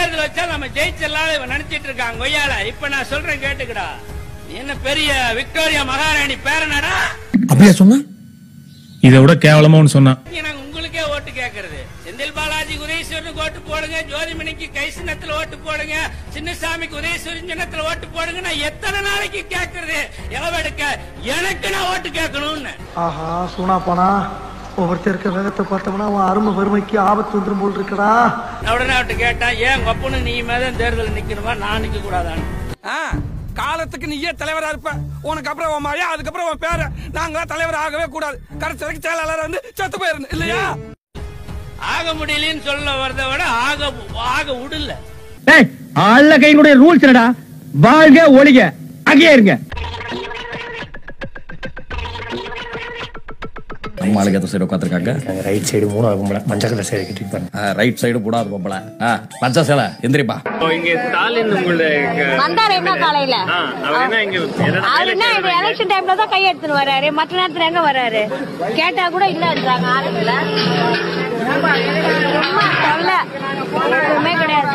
தேர்தல் வச்சா நம்ம ஜெயிச்சிடலாம் இவன் நினைச்சிட்டு இருக்கான் கொய்யால இப்ப நான் சொல்றேன் கேட்டுக்கடா நீ என்ன பெரிய விக்டோரியா மகாராணி பேரனடா அப்படியா சொன்னா இதை விட கேவலமா ஒன்று சொன்னான் இங்க நாங்க உங்களுக்கே ஓட்டு கேக்குறது செந்தில் பாலாஜி உதயேஸ்வரனுக்கு ஓட்டு போடுங்க ஜோதிமணிக்கு கை சின்னத்துல ஓட்டு போடுங்க சின்னசாமிக்கு உதயேஸ்வரன் சின்னத்துல ஓட்டு போடுங்க நான் எத்தனை நாளைக்கு கேக்குறது இளவெடுக்க எனக்கு நான் ஓட்டு கேட்கணும்னு ஆஹா சூனா போனா ஒவ்வொருத்தர் இருக்க வேகத்தை பார்த்தோம்னா அவன் அருமை வறுமைக்கு ஆபத்து வந்துரும் போல் இருக்கடா நான் உடனே அவர்கிட்ட கேட்டான் ஏன் கொப்பனு நீ மேதான் தேர்தல் நிக்கணுமா நான் நிக்க கூடாதான்னு காலத்துக்கு நீயே தலைவரா இருப்ப உனக்கு அப்புறம் உன் மழையா அதுக்கப்புறம் உன் பேர நாங்களா தலைவர் ஆகவே கூடாது கடைசி வரைக்கும் செயலாளர் வந்து செத்து போயிருந்து இல்லையா ஆக முடியலன்னு சொல்ல வரத விட ஆக ஆக விடல அல்ல கையினுடைய ரூல்ஸ் என்னடா வாழ்க ஒளிக அங்கேயே இருங்க நம்ம ஆளுக்கு எத்த சைடு உட்காந்துருக்காங்க ரைட் சைடு மூணாவது பொம்பளை மஞ்சள் கலர் சேலை கட்டிட்டு பாருங்க ரைட் சைடு போடாது பொம்பளை பச்சை சேலை எந்திரிப்பா வந்தாரு என்ன காலையில அவர் என்ன இது எலெக்ஷன் டைம்ல தான் கை எடுத்துன்னு வராரு மற்ற நேரத்துல எங்க வராரு கேட்டா கூட இல்லன்றாங்க ஆரம்பத்துல சும்மா தொல்லை. எதுவுமே கிடையாது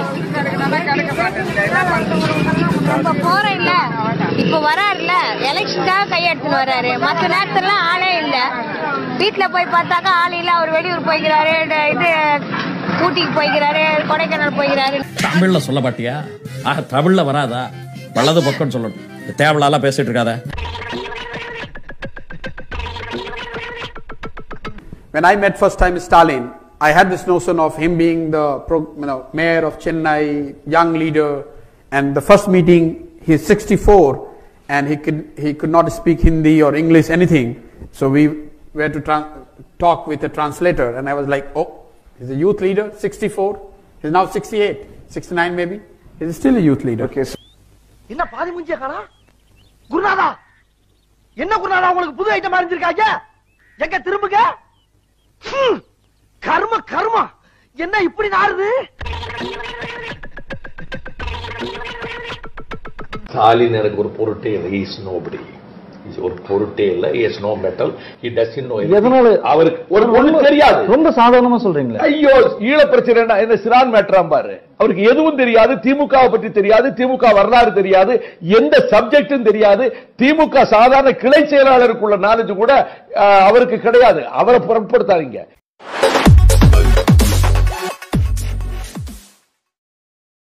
இப்ப போறோம் இல்ல இப்ப வராருல்ல எலெக்ஷனுக்காக கை எடுத்துன்னு வராரு மற்ற நேரத்துல ஆளே இல்ல வீட்டுல போய் பார்த்தாக்கா ஆள் இல்ல அவர் வெளியூர் போய்க்கிறாரு இது ஊட்டிக்கு போய்க்கிறாரு கொடைக்கானல் போய்க்கிறாரு தமிழ்ல சொல்ல மாட்டியா ஆக தமிழ்ல வராதா வலது பக்கம்னு சொல்லணும் தேவையில்லாம் பேசிட்டு இருக்காத When I met first time Stalin, I had this notion of him being the pro, you know, mayor of Chennai, young leader, and the first meeting, he's 64, and he could, he could not speak Hindi or English, anything. So we were to tran- talk with a translator, and I was like, oh, he's a youth leader, 64. He's now 68, 69 maybe. He's still a youth leader. Okay, so என்ன பாதி முஞ்சிய காணா குருநாதா என்ன குருநாதா உங்களுக்கு புது item அறிஞ்சிருக்காங்க எங்க திரும்புங்க ஹம், கர்ம கர்மா என்ன இப்படி நாறுது ஸ்டாலின் எனக்கு ஒரு பொருட்டே இல்லை இஸ் நோபடி ஒரு பொருட்டே இல்லை இஸ் நோ மெட்டல் இ டஸ் நோ எதனால? அவருக்கு ஒரு பொண்ணு தெரியாது ரொம்ப சாதாரணமா சொல்றீங்களே ஐயோ ஈழ பிரச்சனை என்ன சிறான் மேட்டராம் பாரு அவருக்கு எதுவும் தெரியாது திமுகவை பற்றி தெரியாது திமுக வரலாறு தெரியாது எந்த சப்ஜெக்டும் தெரியாது திமுக சாதாரண கிளை செயலாளருக்குள்ள நாலேஜ் கூட அஹ், அவருக்கு கிடையாது அவரை புறப்படுத்தாதீங்க